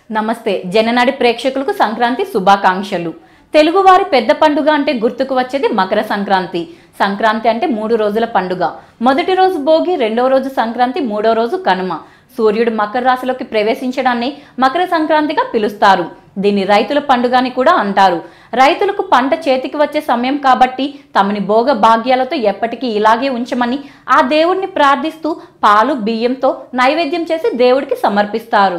నమస్తే జననాడి ప్రేక్షకులకు సంక్రాంతి శుభాకాంక్షలు తెలుగువారి పెద్ద పండుగ అంటే గుర్తుకు వచ్చేది మకర సంక్రాంతి సంక్రాంతి అంటే మూడు రోజుల పండుగ మొదటి రోజు భోగి రెండవ రోజు సంక్రాంతి మూడో రోజు కనుమ సూర్యుడు మకర రాశిలోకి ప్రవేశించడాన్ని మకర సంక్రాంతిగా పిలుస్తారు దీన్ని రైతుల పండుగ అని కూడా అంటారు రైతులకు పంట చేతికి వచ్చే సమయం కాబట్టి తమని భోగ భాగ్యాలతో ఎప్పటికీ ఇలాగే ఉంచమని ఆ దేవుడిని ప్రార్థిస్తూ పాలు బియ్యంతో నైవేద్యం చేసి దేవుడికి సమర్పిస్తారు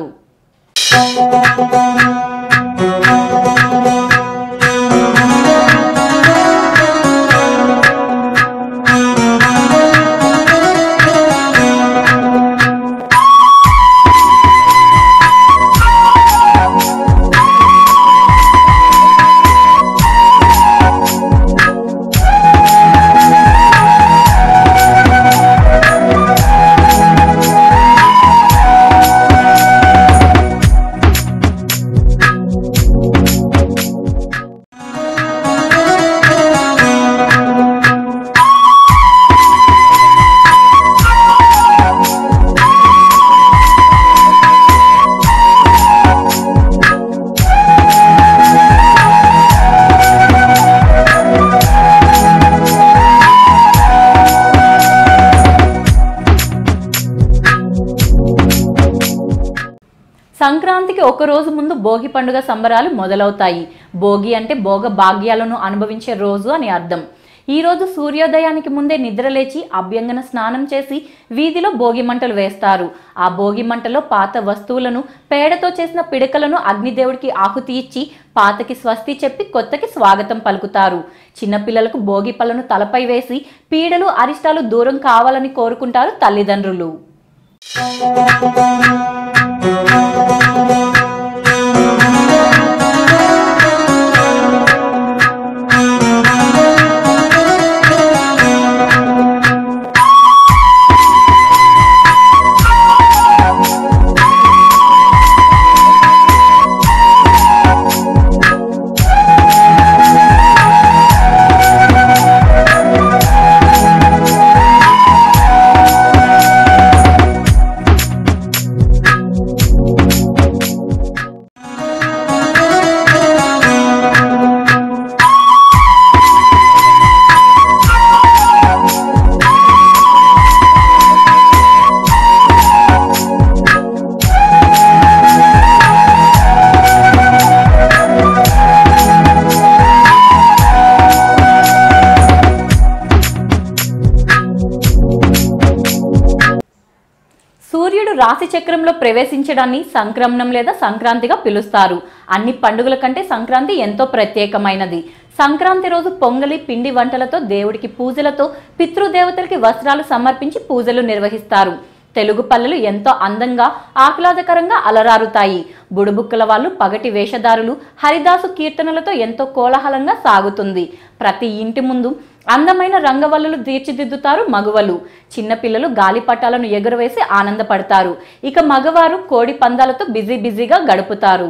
సంక్రాంతికి ఒక రోజు ముందు భోగి పండుగ సంబరాలు మొదలవుతాయి భోగి అంటే భోగ భాగ్యాలను అనుభవించే రోజు అని అర్థం ఈ రోజు సూర్యోదయానికి ముందే నిద్రలేచి అభ్యంగన స్నానం చేసి వీధిలో భోగి మంటలు వేస్తారు ఆ భోగి మంటలో పాత వస్తువులను పేడతో చేసిన పిడకలను అగ్నిదేవుడికి ఆకుతి ఇచ్చి పాతకి స్వస్తి చెప్పి కొత్తకి స్వాగతం పలుకుతారు చిన్నపిల్లలకు భోగి పళ్ళను తలపై వేసి పీడలు అరిష్టాలు దూరం కావాలని కోరుకుంటారు తల్లిదండ్రులు సూర్యుడు రాశి చక్రంలో ప్రవేశించడాన్ని సంక్రమణం లేదా సంక్రాంతిగా పిలుస్తారు అన్ని పండుగల కంటే సంక్రాంతి ఎంతో ప్రత్యేకమైనది సంక్రాంతి రోజు పొంగలి పిండి వంటలతో దేవుడికి పూజలతో పితృదేవతలకి వస్త్రాలు సమర్పించి పూజలు నిర్వహిస్తారు తెలుగు పల్లెలు ఎంతో అందంగా ఆహ్లాదకరంగా అలరారుతాయి బుడుబుక్కల వాళ్ళు పగటి వేషధారులు హరిదాసు కీర్తనలతో ఎంతో కోలాహలంగా సాగుతుంది ప్రతి ఇంటి ముందు అందమైన రంగవల్లులు తీర్చిదిద్దుతారు మగవలు చిన్నపిల్లలు గాలిపటాలను ఎగురవేసి ఆనందపడతారు ఇక మగవారు కోడి పందాలతో బిజీ బిజీగా గడుపుతారు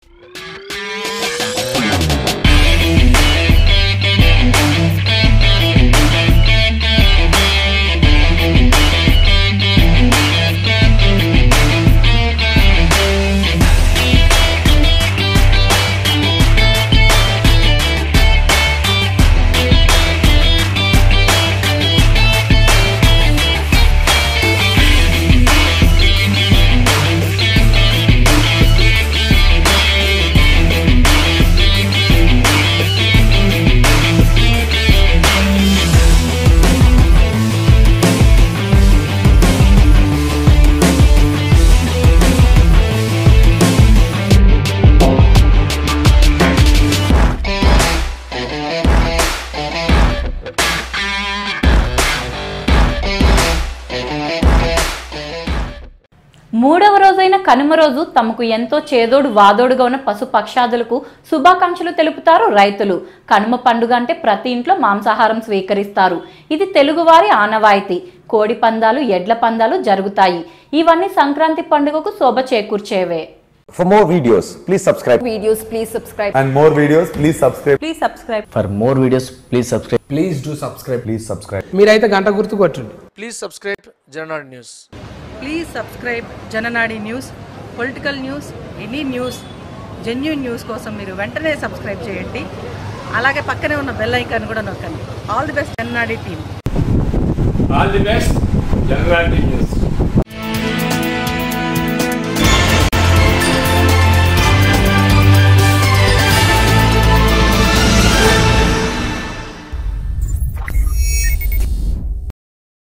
మూడవ రోజైన కనుమ రోజు తమకు ఎంతో చేదోడు వాదోడుగా ఉన్న పశు పక్షాదులకు శుభాకాంక్షలు తెలుపుతారు రైతులు కనుమ పండుగ అంటే ప్రతి ఇంట్లో మాంసాహారం స్వీకరిస్తారు ఇది తెలుగువారి ఆనవాయితీ కోడి పందాలు ఎడ్ల పందాలు జరుగుతాయి ఇవన్నీ సంక్రాంతి పండుగకు శోభ చేకూర్చేవే For more videos, please subscribe. videos, please subscribe. and more videos, please subscribe. Please subscribe. For more videos, please subscribe. Please do subscribe Please subscribe. మీరైతే గంట గుర్తు కొట్టండి please subscribe Jananadi news Please subscribe Jananadi News. Political news any news genuine news కోసం మీరు వెంటనే subscribe చేయండి అలాగే పక్కనే ఉన్న బెల్ ఐకాన్ కూడా నొక్కండి all the best NRD team all the best general news